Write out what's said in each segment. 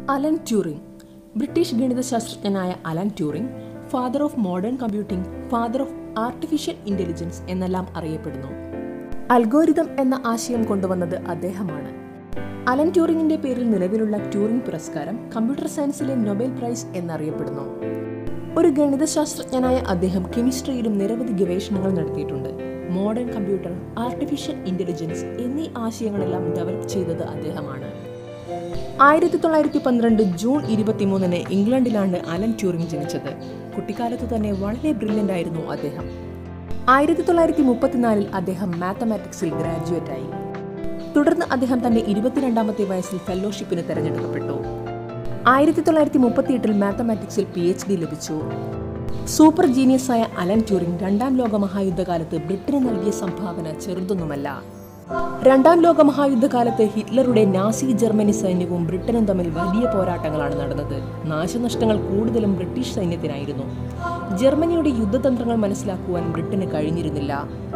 Allen Turing British ഗണിതശാസ്ത്രജ്ഞനായ Alan Turing father of modern computing father of artificial intelligence എന്നെല്ലാം അറിയപ്പെടുന്നു algorithm എന്ന ആശയം കൊണ്ടുവന്നത് അദ്ദേഹമാണ് അലൻ ട്യൂറിംഗിന്റെ പേരിൽ നിലവിലുള്ള ട്യൂറിംഗ് പുരസ്കാരം കമ്പ്യൂട്ടർ സയൻസിലെ നൊബേൽ പ്രൈസ് എന്നറിയപ്പെടുന്നു ഒരു ഗണിതശാസ്ത്രജ്ഞനായ അദ്ദേഹം കെമിസ്ട്രിയിലും നിരവധി ഗവേഷണങ്ങൾ നടത്തിയിട്ടുണ്ട് മോഡേൺ കമ്പ്യൂട്ടർ ആർട്ടിഫിഷ്യൽ ഇന്റലിജൻസ് എന്നീ ആശയങ്ങളെല്ലാം ഡെവലപ്പ് ചെയ്തത് അദ്ദേഹമാണ് ആയിരത്തി തൊള്ളായിരത്തി പന്ത്രണ്ട് ജൂൺ ഇരുപത്തിമൂന്നിന് ഇംഗ്ലണ്ടിലാണ് അലൻ ട്യൂറിംഗ് ജനിച്ചത് കുട്ടിക്കാലത്ത് തന്നെ വളരെ ബ്രില്യൻ്റ് ആയിരുന്നു അദ്ദേഹം ആയിരത്തി തൊള്ളായിരത്തി മുപ്പത്തിനാലിൽ അദ്ദേഹം മാത്തമാറ്റിക്സിൽ ഗ്രാജുവേറ്റ് ആയി തുടർന്ന് അദ്ദേഹം തന്റെ ഇരുപത്തിരണ്ടാമത്തെ വയസ്സിൽ ഫെലോഷിപ്പിന് തെരഞ്ഞെടുക്കപ്പെട്ടു ആയിരത്തി തൊള്ളായിരത്തി മുപ്പത്തിയെട്ടിൽ മാത്തമാറ്റിക്സിൽ പി എച്ച് ഡി ലഭിച്ചു സൂപ്പർ ജീനിയസായ അലൻ ട്യൂറിംഗ് രണ്ടാം ലോക മഹായുദ്ധകാലത്ത് ബ്രിട്ടന് നൽകിയ സംഭാവന ചെറുതൊന്നുമല്ല രണ്ടാം ലോക മഹായുദ്ധകാലത്ത് ഹിറ്റ്ലറുടെ നാസി ജർമ്മനി സൈന്യവും ബ്രിട്ടനും തമ്മിൽ വലിയ പോരാട്ടങ്ങളാണ് നടന്നത് നാശനഷ്ടങ്ങൾ കൂടുതലും ബ്രിട്ടീഷ് സൈന്യത്തിനായിരുന്നു ജർമ്മനിയുടെ യുദ്ധതന്ത്രങ്ങൾ മനസ്സിലാക്കുവാൻ ബ്രിട്ടന് കഴിഞ്ഞിരുന്നില്ല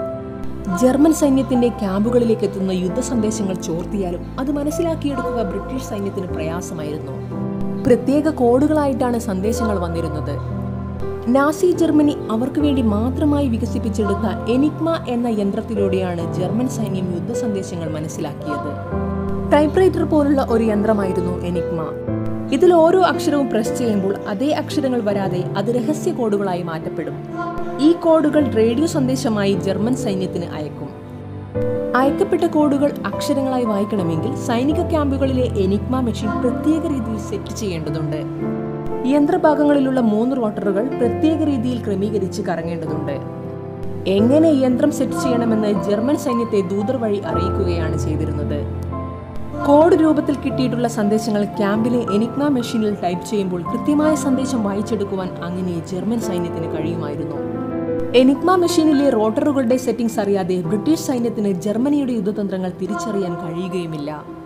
ജർമ്മൻ സൈന്യത്തിന്റെ ക്യാമ്പുകളിലേക്ക് എത്തുന്ന യുദ്ധ സന്ദേശങ്ങൾ ചോർത്തിയാലും അത് മനസ്സിലാക്കിയെടുക്കുക ബ്രിട്ടീഷ് സൈന്യത്തിന് പ്രയാസമായിരുന്നു പ്രത്യേക കോഡുകളായിട്ടാണ് സന്ദേശങ്ങൾ വന്നിരുന്നത് നാസി ജർമ്മനി അവർക്ക് വേണ്ടി മാത്രമായി വികസിപ്പിച്ചെടുത്ത എനിഗ്മ എന്ന യന്ത്രത്തിലൂടെയാണ് ജർമ്മൻ സൈന്യം യുദ്ധ സന്ദേശങ്ങൾ മനസ്സിലാക്കിയത് ടൈപ്പ്റൈറ്റർ പോലുള്ള ഒരു യന്ത്രമായിരുന്നു എനിഗ്മ ഇതിൽ ഓരോ അക്ഷരവും പ്രസ് ചെയ്യുമ്പോൾ അതേ അക്ഷരങ്ങൾ വരാതെ അത് രഹസ്യ കോഡുകളായി മാറ്റപ്പെടും ഈ കോഡുകൾ റേഡിയോ സന്ദേശമായി ജർമ്മൻ സൈന്യത്തിന് അയക്കും അയക്കപ്പെട്ട കോഡുകൾ അക്ഷരങ്ങളായി വായിക്കണമെങ്കിൽ സൈനിക ക്യാമ്പുകളിലെ എനിഗ്മ മെഷീൻ പ്രത്യേക രീതിയിൽ സെറ്റ് ചെയ്യേണ്ടതുണ്ട് യന്ത്രഭാഗങ്ങളിലുള്ള മൂന്ന് റോട്ടറുകൾ പ്രത്യേക രീതിയിൽ ക്രമീകരിച്ച് കറങ്ങേണ്ടതുണ്ട് എങ്ങനെ യന്ത്രം സെറ്റ് ചെയ്യണമെന്ന് ജർമ്മൻ സൈന്യത്തെ ദൂതർ വഴി അറിയിക്കുകയാണ് ചെയ്തിരുന്നത് കോഡ് രൂപത്തിൽ കിട്ടിയിട്ടുള്ള സന്ദേശങ്ങൾ ക്യാമ്പിലെ എനിഗ്മ മെഷീനിൽ ടൈപ്പ് ചെയ്യുമ്പോൾ കൃത്യമായ സന്ദേശം വായിച്ചെടുക്കുവാൻ അങ്ങനെ ജർമ്മൻ സൈന്യത്തിന് കഴിയുമായിരുന്നു എനിഗ്മ മെഷീനിലെ റോട്ടറുകളുടെ സെറ്റിംഗ്സ് അറിയാതെ ബ്രിട്ടീഷ് സൈന്യത്തിന് ജർമ്മനിയുടെ യുദ്ധതന്ത്രങ്ങൾ തിരിച്ചറിയാൻ കഴിയുകയുമില്ല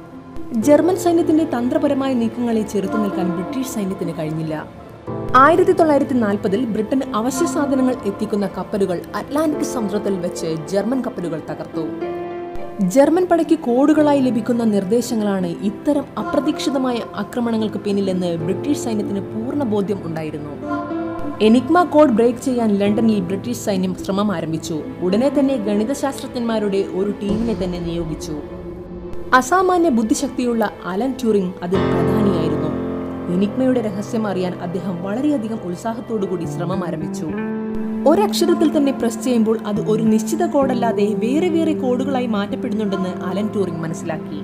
ജർമ്മൻ സൈന്യത്തിന്റെ തന്ത്രപരമായ നീക്കങ്ങളെ ചെറുത്തു നിൽക്കാൻ ബ്രിട്ടീഷ് സൈന്യത്തിന് കഴിഞ്ഞില്ല ആയിരത്തി തൊള്ളായിരത്തി നാൽപ്പതിൽ ബ്രിട്ടന് അവശ്യ സാധനങ്ങൾ എത്തിക്കുന്ന കപ്പലുകൾ അറ്റ്ലാന്റിക് സമുദ്രത്തിൽ വെച്ച് ജർമ്മൻ കപ്പലുകൾ തകർത്തു ജർമ്മൻ പടയ്ക്ക് കോഡുകളായി ലഭിക്കുന്ന നിർദ്ദേശങ്ങളാണ് ഇത്തരം അപ്രതീക്ഷിതമായ ആക്രമണങ്ങൾക്ക് പിന്നിലെന്ന് ബ്രിട്ടീഷ് സൈന്യത്തിന് പൂർണ്ണ ബോധ്യം ഉണ്ടായിരുന്നു എനിഗ്മ കോഡ് ബ്രേക്ക് ചെയ്യാൻ ലണ്ടനിൽ ബ്രിട്ടീഷ് സൈന്യം ശ്രമം ആരംഭിച്ചു ഉടനെ തന്നെ ഗണിതശാസ്ത്രജ്ഞന്മാരുടെ ഒരു ടീമിനെ തന്നെ നിയോഗിച്ചു അസാമാന്യ ബുദ്ധിശക്തിയുള്ള അലൻ ട്യൂറിംഗ് അതിൽ പ്രധാനിയായിരുന്നു എനിഗ്മയുടെ രഹസ്യം അറിയാൻ അദ്ദേഹം വളരെയധികം ഉത്സാഹത്തോടുകൂടി ശ്രമം ആരംഭിച്ചു ഒരക്ഷരത്തിൽ തന്നെ പ്രസ് ചെയ്യുമ്പോൾ അത് ഒരു നിശ്ചിത കോഡല്ലാതെ വേറെ വേറെ കോഡുകളായി മാറ്റപ്പെടുന്നുണ്ടെന്ന് അലൻ ട്യൂറിംഗ് മനസ്സിലാക്കി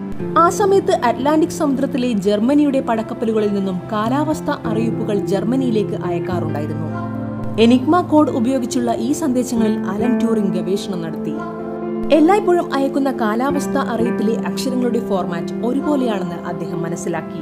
ആ സമയത്ത് അറ്റ്ലാന്റിക് സമുദ്രത്തിലെ ജർമ്മനിയുടെ പടക്കപ്പലുകളിൽ നിന്നും കാലാവസ്ഥ അറിയിപ്പുകൾ ജർമ്മനിയിലേക്ക് അയക്കാറുണ്ടായിരുന്നു എനിഗ്മ കോഡ് ഉപയോഗിച്ചുള്ള ഈ സന്ദേശങ്ങളിൽ അലൻ ട്യൂറിംഗ് ഗവേഷണം നടത്തി എല്ലായ്പ്പോഴും അയക്കുന്ന കാലാവസ്ഥ അറിയിപ്പിലെ അക്ഷരങ്ങളുടെ ഫോർമാറ്റ് ഒരുപോലെയാണെന്ന് അദ്ദേഹം മനസ്സിലാക്കി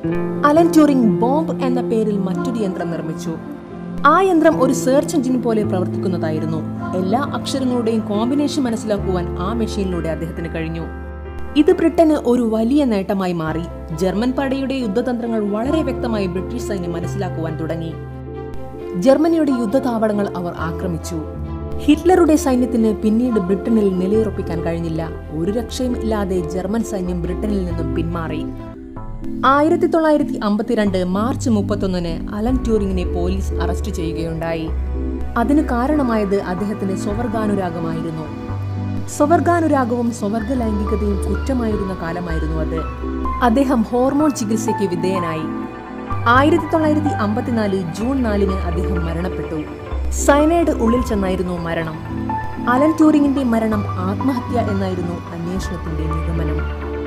അലൻ ട്യൂറിംഗ് ബോംബ് എന്ന പേരിൽ മറ്റൊരു യന്ത്രം നിർമ്മിച്ചു ആ യന്ത്രം ഒരു സെർച്ച് എഞ്ചിൻ പോലെ പ്രവർത്തിക്കുന്നതായിരുന്നു എല്ലാ അക്ഷരങ്ങളുടെയും കോമ്പിനേഷൻ മനസ്സിലാക്കുവാൻ ആ മെഷീനിലൂടെ അദ്ദേഹത്തിന് കഴിഞ്ഞു ഇത് ബ്രിട്ടന് ഒരു വലിയ നേട്ടമായി മാറി ജർമ്മൻ പടയുടെ യുദ്ധതന്ത്രങ്ങൾ വളരെ വ്യക്തമായി ബ്രിട്ടീഷ് സൈന്യം മനസ്സിലാക്കുവാൻ തുടങ്ങി ജർമ്മനിയുടെ യുദ്ധതാവളങ്ങൾ അവർ ആക്രമിച്ചു ഹിറ്റ്ലറുടെ സൈന്യത്തിന് പിന്നീട് ബ്രിട്ടനിൽ നിലയുറപ്പിക്കാൻ കഴിഞ്ഞില്ല ഒരു രക്ഷയും ഇല്ലാതെ ജർമ്മൻ സൈന്യം ബ്രിട്ടനിൽ നിന്നും പിന്മാറി ആയിരത്തി തൊള്ളായിരത്തി അമ്പത്തിരണ്ട് മാർച്ച് മുപ്പത്തൊന്നിന് അലൻ ട്യൂറിങ്ങിനെ പോലീസ് അറസ്റ്റ് ചെയ്യുകയുണ്ടായി അതിന് കാരണമായത് അദ്ദേഹത്തിന്റെ സ്വവർഗാനുരാഗമായിരുന്നു സ്വവർഗാനുരാഗവും സ്വവർഗ ലൈംഗികതയും കുറ്റമായിരുന്ന കാലമായിരുന്നു അത് അദ്ദേഹം ഹോർമോൺ ചികിത്സയ്ക്ക് വിധേയനായി ആയിരത്തി തൊള്ളായിരത്തി അമ്പത്തിനാല് ജൂൺ നാലിന് അദ്ദേഹം മരണപ്പെട്ടു സൈനൈഡ് ഉള്ളിൽ ചെന്നായിരുന്നു മരണം അലൻ ട്യൂറിങ്ങിന്റെ മരണം ആത്മഹത്യ എന്നായിരുന്നു അന്വേഷണത്തിന്റെ നിഗമനം